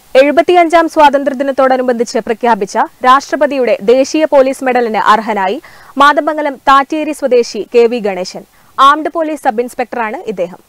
എഴുപത്തിയഞ്ചാം സ്വാതന്ത്ര്യദിനത്തോടനുബന്ധിച്ച് പ്രഖ്യാപിച്ച രാഷ്ട്രപതിയുടെ ദേശീയ പോലീസ് മെഡലിന് അർഹനായി മാതമംഗലം താറ്റേരി സ്വദേശി K V Ganeshan armed police sub ഇൻസ്പെക്ടറാണ് ഇദ്ദേഹം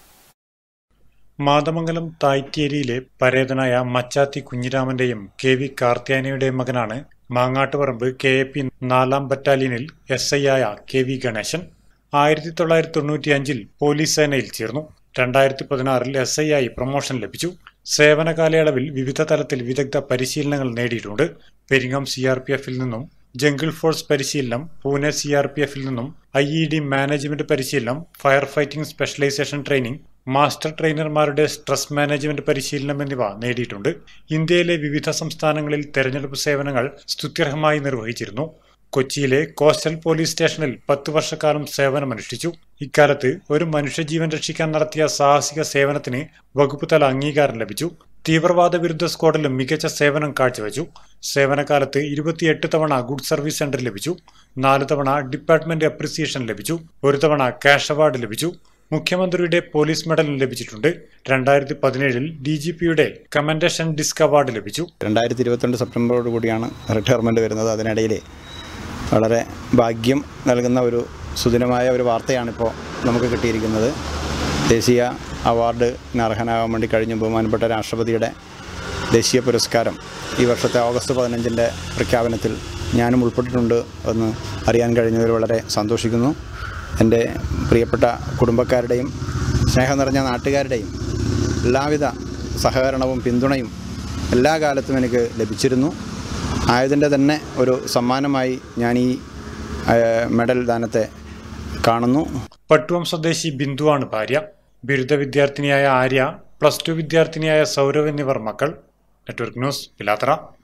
മാതമംഗലം തായ്റ്റേരിയിലെ പരേതനായ മച്ചാത്തി കുഞ്ഞിരാമന്റെയും കെ വി കാർത്തിയാനിയുടെയും മകനാണ് മാങ്ങാട്ടുപറമ്പ് കെ എ പി നാലാം ബറ്റാലിയനിൽ എസ് ഐ ആയ കെ വി ഗണേശൻ ആയിരത്തി തൊള്ളായിരത്തി തൊണ്ണൂറ്റി അഞ്ചിൽ പോലീസ് സേനയിൽ ചേർന്നു രണ്ടായിരത്തി പതിനാറിൽ എസ് ഐ ആയി പ്രൊമോഷൻ ലഭിച്ചു സേവന കാലയളവിൽ വിവിധ തലത്തിൽ വിദഗ്ധ പരിശീലനങ്ങൾ നേടിയിട്ടുണ്ട് പെരിങ്ങം സി ആർ പി എഫിൽ നിന്നും ജംഗിൾ ഫോഴ്സ് പരിശീലനം പൂനെ സി ആർ പി എഫിൽ നിന്നും ഐ ഇ ഡി മാനേജ്മെന്റ് പരിശീലനം fire fighting specialisation training master ട്രെയിനർമാരുടെ സ്ട്രെസ് മാനേജ്മെന്റ് പരിശീലനം എന്നിവ നേടിയിട്ടുണ്ട് ഇന്ത്യയിലെ വിവിധ സംസ്ഥാനങ്ങളിൽ തെരഞ്ഞെടുപ്പ് സേവനങ്ങൾ സ്തുത്യർഹമായി നിർവഹിച്ചിരുന്നു കൊച്ചിയിലെ കോസ്റ്റൽ പോലീസ് സ്റ്റേഷനിൽ പത്തു വർഷക്കാലം സേവനമനുഷ്ഠിച്ചു ഇക്കാലത്ത് ഒരു മനുഷ്യജീവൻ രക്ഷിക്കാൻ നടത്തിയ സാഹസിക സേവനത്തിന് വകുപ്പ് തല അംഗീകാരം ലഭിച്ചു തീവ്രവാദ വിരുദ്ധ സ്ക്വാഡിലും മികച്ച സേവനം കാഴ്ചവെച്ചു സേവനകാലത്ത് ഇരുപത്തിയെട്ട് തവണ ഗുഡ് സർവീസ് സെന്റർ ലഭിച്ചു നാല് തവണ ഡിപ്പാർട്ട്മെന്റ് അപ്രിസിയേഷൻ ലഭിച്ചു ഒരു തവണ ക്യാഷ് അവാർഡ് ലഭിച്ചു മുഖ്യമന്ത്രിയുടെ പോലീസ് മെഡലും ലഭിച്ചിട്ടുണ്ട് രണ്ടായിരത്തി പതിനേഴിൽ ഡി ജി പിയുടെ കമൻഡേഷൻ ഡിസ്ക് അവാർഡ് ലഭിച്ചു രണ്ടായിരത്തി ഇരുപത്തിരണ്ട് സെപ്റ്റംബറോട് കൂടിയാണ് റിട്ടയർമെൻറ്റ് വരുന്നത് അതിനിടയിൽ വളരെ ഭാഗ്യം നൽകുന്ന ഒരു സുദിനമായ ഒരു വാർത്തയാണിപ്പോൾ നമുക്ക് കിട്ടിയിരിക്കുന്നത് ദേശീയ അവാർഡിന് അർഹനാകാൻ വേണ്ടി കഴിഞ്ഞ ബഹുമാനപ്പെട്ട രാഷ്ട്രപതിയുടെ ദേശീയ പുരസ്കാരം ഈ വർഷത്തെ ഓഗസ്റ്റ് പതിനഞ്ചിൻ്റെ പ്രഖ്യാപനത്തിൽ ഞാനും ഉൾപ്പെട്ടിട്ടുണ്ട് എന്ന് അറിയാൻ കഴിഞ്ഞതിൽ വളരെ സന്തോഷിക്കുന്നു എൻ്റെ പ്രിയപ്പെട്ട കുടുംബക്കാരുടെയും സ്നേഹം നിറഞ്ഞ നാട്ടുകാരുടെയും എല്ലാവിധ സഹകരണവും പിന്തുണയും എല്ലാ കാലത്തും എനിക്ക് ലഭിച്ചിരുന്നു ആയതിൻ്റെ തന്നെ ഒരു സമ്മാനമായി ഞാൻ ഈ ഏഹ്, മെഡൽ ദാനത്തെ കാണുന്നു പട്ടുവം സ്വദേശി ബിന്ദുവാണ് ഭാര്യ ബിരുദ വിദ്യാർത്ഥിനിയായ ആര്യ പ്ലസ് ടു വിദ്യാർത്ഥിനിയായ സൗരവ് എന്നിവർ മക്കൾ നെറ്റ്വർക്ക് ന്യൂസ് പിലാത്തറ